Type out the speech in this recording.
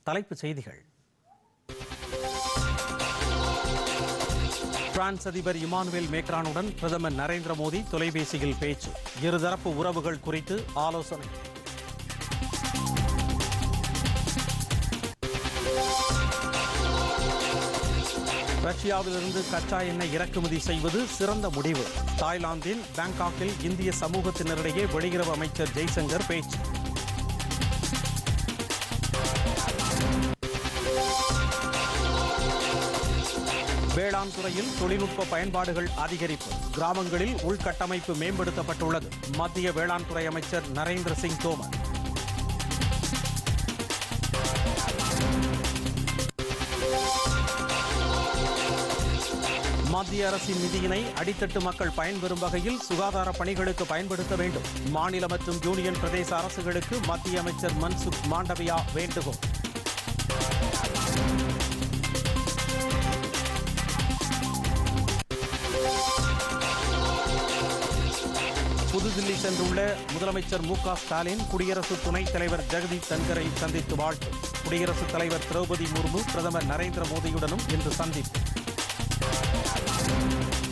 தலைப்புச் செய்திகள் பிரான்ஸ் அதிபர் இமானுவேல் மேக்ரானுடன் பிரதமர் நரேந்திர மோடி தொலைபேசியில் பேச்சு இருதரப்பு உறவுகள் குறித்து ஆலோசனை ரஷ்யாவிலிருந்து கச்சா எண்ணெய் இறக்குமதி செய்வது சிறந்த முடிவு தாய்லாந்தின் பாங்காக்கில் இந்திய சமூகத்தினரிடையே வெளியுறவு அமைச்சர் ஜெய்சங்கர் பேச்சு வேளாண் துறையில் தொழில்நுட்ப பயன்பாடுகள் அதிகரிப்பு கிராமங்களில் உள்கட்டமைப்பு மேம்படுத்தப்பட்டுள்ளது மத்திய வேளாண் துறை அமைச்சர் நரேந்திர சிங் தோமர் மத்திய அரசின் நிதியினை அடித்தட்டு மக்கள் பயன்பெறும் வகையில் சுகாதார பணிகளுக்கு பயன்படுத்த வேண்டும் மாநில மற்றும் யூனியன் பிரதேச அரசுகளுக்கு மத்திய அமைச்சர் மன்சுக் மாண்டவியா வேண்டுகோள் புதுதில்லி சென்றுள்ள முதலமைச்சர் மு க ஸ்டாலின் குடியரசு துணைத் தலைவர் ஜெகதீப் தன்கரை சந்தித்து வாழ்த்து குடியரசுத் தலைவர் திரௌபதி முர்மு பிரதமர் நரேந்திர மோடியுடனும் இன்று சந்திப்பு